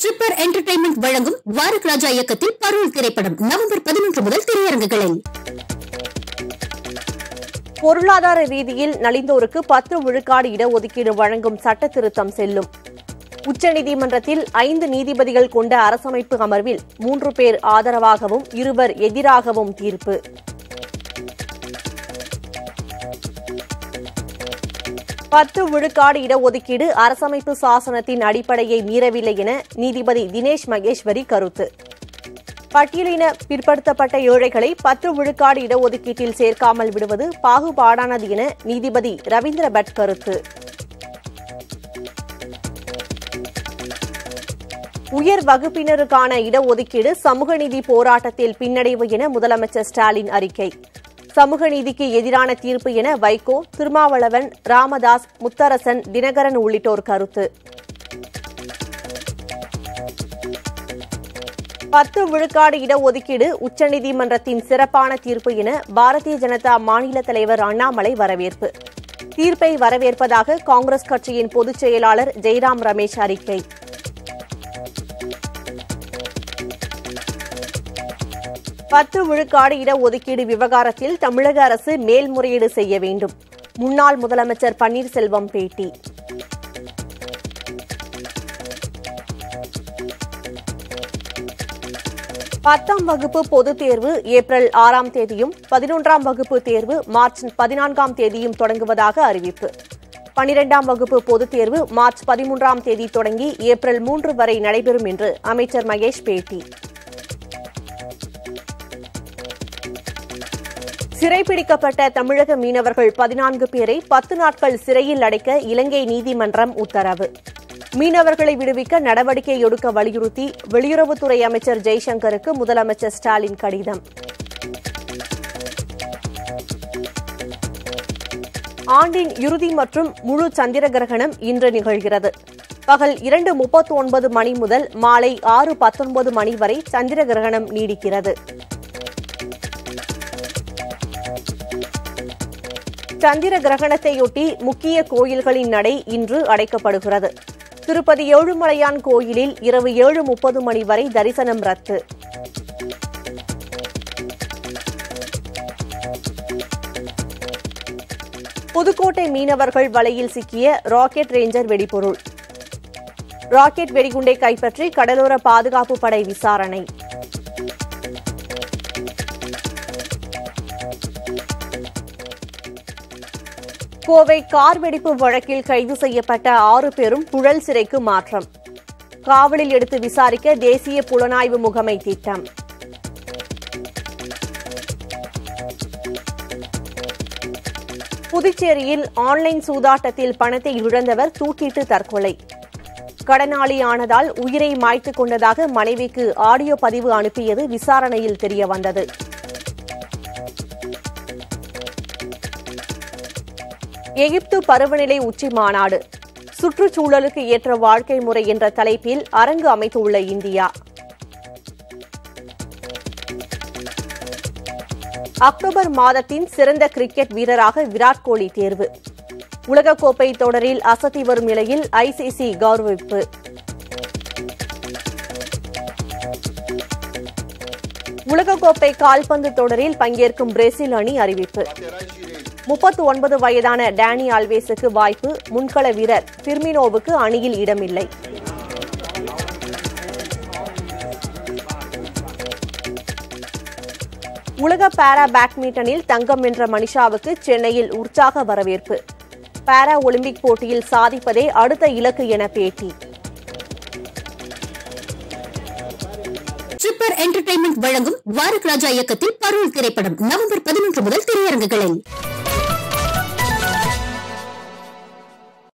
சிப்பர் entertainment வழங்கும் வாரக் ராஜா இயக்கத்தில் பருள் திரைப்படம் நவம்பர் பதினொன்று முதல் திரையரங்குகளில் பொருளாதார ரீதியில் நலிந்தோருக்கு பத்து விழுக்காடு இடஒதுக்கீடு வழங்கும் சட்ட திருத்தம் செல்லும் உச்சநீதிமன்றத்தில் ஐந்து நீதிபதிகள் கொண்ட அரசமைப்பு அமர்வில் மூன்று பேர் ஆதரவாகவும் இருவர் எதிராகவும் தீர்ப்பு பத்து விழுக்காடு இடஒதுக்கீடு அரசமைப்பு சாசனத்தின் அடிப்படையை மீறவில்லை என நீதிபதி தினேஷ் மகேஸ்வரி கருத்து பட்டியலின பிற்படுத்தப்பட்ட ஏழைகளை பத்து விழுக்காடு இடஒதுக்கீட்டில் சேர்க்காமல் விடுவது பாகுபாடானது என நீதிபதி ரவீந்திர பட் கருத்து உயர் வகுப்பினருக்கான இடஒதுக்கீடு சமூக நீதி போராட்டத்தில் பின்னடைவு என முதலமைச்சர் ஸ்டாலின் அறிக்கை சமூக நீதிக்கு எதிரான தீர்ப்பு என வைகோ திருமாவளவன் ராமதாஸ் முத்தரசன் தினகரன் உள்ளிட்டோர் கருத்து பத்து விழுக்காடு இடஒதுக்கீடு உச்சநீதிமன்றத்தின் சிறப்பான தீர்ப்பு என பாரதிய ஜனதா மாநில தலைவர் அண்ணாமலை வரவேற்பு தீர்ப்பை வரவேற்பதாக காங்கிரஸ் கட்சியின் பொதுச் செயலாளர் ஜெய்ராம் ரமேஷ் அறிக்கை பத்து விழுக்காடு இடஒதுக்கீடு விவகாரத்தில் தமிழக அரசு மேல்முறையீடு செய்ய வேண்டும் முன்னாள் முதலமைச்சர் பன்னீர்செல்வம் பேட்டி பத்தாம் வகுப்பு பொதுத் தேர்வு ஏப்ரல் ஆறாம் தேதியும் பதினொன்றாம் வகுப்பு தேர்வு மார்ச் பதினான்காம் தேதியும் தொடங்குவதாக அறிவிப்பு பனிரெண்டாம் வகுப்பு பொதுத் தேர்வு மார்ச் பதிமூன்றாம் தேதி தொடங்கி ஏப்ரல் மூன்று வரை நடைபெறும் என்று அமைச்சர் மகேஷ் பேட்டி சிறைப்பிடிக்கப்பட்ட தமிழக மீனவர்கள் பதினான்கு பேரை பத்து நாட்கள் சிறையில் அடைக்க இலங்கை நீதிமன்றம் உத்தரவு மீனவர்களை விடுவிக்க நடவடிக்கை எடுக்க வலியுறுத்தி வெளியுறவுத்துறை அமைச்சர் ஜெய்சங்கருக்கு முதலமைச்சர் ஸ்டாலின் கடிதம் ஆண்டின் இறுதி மற்றும் முழு சந்திர கிரகணம் இன்று நிகழ்கிறது பகல் இரண்டு முப்பத்தி ஒன்பது மணி முதல் மாலை ஆறு பத்தொன்பது மணி வரை சந்திர கிரகணம் நீடிக்கிறது சந்திர கிரகணத்தையொட்டி முக்கிய கோயில்களின் நடை இன்று அடைக்கப்படுகிறது திருப்பதி ஏழுமலையான் கோயிலில் இரவு ஏழு முப்பது மணி வரை தரிசனம் ரத்து புதுக்கோட்டை மீனவர்கள் வலையில் சிக்கிய ராக்கெட் ரேஞ்சர் வெடிபொருள் ராக்கெட் வெடிகுண்டை கைப்பற்றி கடலோர பாதுகாப்பு படை விசாரணை கோவை கார் வெடிப்பு வழக்கில் கைது செய்யப்பட்ட ஆறு பேரும் புழல் சிறைக்கு மாற்றம் காவலில் எடுத்து விசாரிக்க தேசிய புலனாய்வு முகமை திட்டம் புதுச்சேரியில் ஆன்லைன் சூதாட்டத்தில் பணத்தை இழந்தவர் தூக்கிட்டு தற்கொலை கடனாளி ஆனதால் உயிரை மாய்த்துக் கொண்டதாக மனைவிக்கு ஆடியோ பதிவு அனுப்பியது விசாரணையில் தெரியவந்தது எகிப்து பருவநிலை உச்சி மாநாடு சுற்றுச்சூழலுக்கு ஏற்ற வாழ்க்கை முறை என்ற தலைப்பில் அரங்கு அமைத்துள்ள இந்தியா அக்டோபர் மாதத்தின் சிறந்த கிரிக்கெட் வீரராக விராட் கோலி தேர்வு உலகக்கோப்பை தொடரில் அசத்தி வரும் நிலையில் ஐசிசி கௌரவிப்பு உலகக்கோப்பை கால்பந்து தொடரில் பங்கேற்கும் பிரேசில் அணி அறிவிப்பு முப்பத்து ஒன்பது வயதான டேனி ஆல்வேஸுக்கு வாய்ப்பு முன்கள வீரர் பிர்மினோவுக்கு அணியில் இடமில்லை உலக பாரா பேட்மிண்டனில் தங்கம் வென்ற மனிஷாவுக்கு சென்னையில் உற்சாக வரவேற்பு பாரா ஒலிம்பிக் போட்டியில் சாதிப்பதே அடுத்த இலக்கு என பேட்டி சிப்பர் என்டர்டைன்மெண்ட் வழங்கும் வாரக் ராஜா இயக்கத்தில் பருள் திரைப்படம் நவம்பர் பதினொன்று முதல் திரையரங்குகளில்